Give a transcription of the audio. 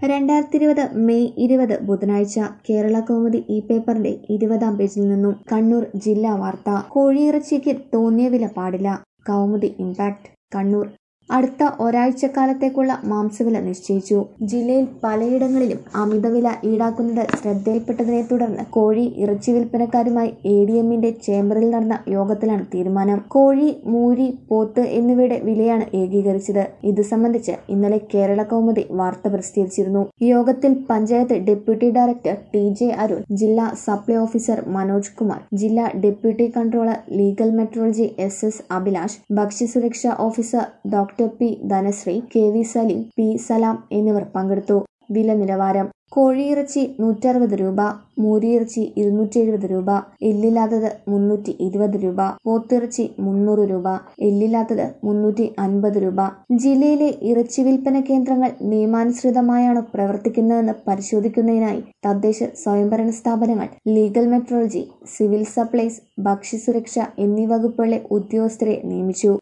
രണ്ടായിരത്തി ഇരുപത് മെയ് ഇരുപത് ബുധനാഴ്ച കേരള കൗമുദി ഇ പേപ്പറിന്റെ ഇരുപതാം പേജിൽ നിന്നും കണ്ണൂർ ജില്ലാ വാർത്ത കോഴിയിറച്ചിക്ക് തോന്നിയ വില പാടില്ല കൗമുദി ഇമ്പാക്ട് കണ്ണൂർ അടുത്ത ഒരാഴ്ചക്കാലത്തേക്കുള്ള മാംസവില നിശ്ചയിച്ചു ജില്ലയിൽ പലയിടങ്ങളിലും അമിതവില ഈടാക്കുന്നത് ശ്രദ്ധയിൽപ്പെട്ടതിനെ തുടർന്ന് കോഴി ഇറച്ചി വിൽപ്പനക്കാരുമായി എ ഡി എമ്മിന്റെ ചേംബറിൽ നടന്ന യോഗത്തിലാണ് തീരുമാനം കോഴി മൂരി പോത്ത് എന്നിവയുടെ വിലയാണ് ഏകീകരിച്ചത് ഇത് സംബന്ധിച്ച് ഇന്നലെ കേരള കൗമുദി വാർത്ത പ്രസിദ്ധീകരിച്ചിരുന്നു യോഗത്തിൽ panchayat deputy director T J Arun ജില്ലാ സപ്ലൈ ഓഫീസർ മനോജ് കുമാർ ജില്ലാ deputy controller legal metrology S S Abhilash ഭക്ഷ്യസുരക്ഷാ officer doctor P Dhanashree K V Saleem P Salam എന്നിവർ പങ്കെടുത്തു വില നിലവാരം കോഴിയിറച്ചി നൂറ്ററുപത് രൂപ മൂരിയിറച്ചി ഇരുന്നൂറ്റി എഴുപത് രൂപ എല്ലില്ലാത്തത് മുന്നൂറ്റി ഇരുപത് രൂപ പോത്തിറച്ചി മുന്നൂറ് രൂപ എല്ലില്ലാത്തത് മുന്നൂറ്റി അൻപത് രൂപ ജില്ലയിലെ ഇറച്ചി വിൽപ്പന കേന്ദ്രങ്ങൾ നിയമാനുസൃതമായാണ് പ്രവർത്തിക്കുന്നതെന്ന് പരിശോധിക്കുന്നതിനായി തദ്ദേശ സ്വയംഭരണ സ്ഥാപനങ്ങൾ ലീഗൽ മെട്രോളജി സിവിൽ സപ്ലൈസ് ഭക്ഷ്യസുരക്ഷ എന്നീ വകുപ്പുകളിലെ ഉദ്യോഗസ്ഥരെ നിയമിച്ചു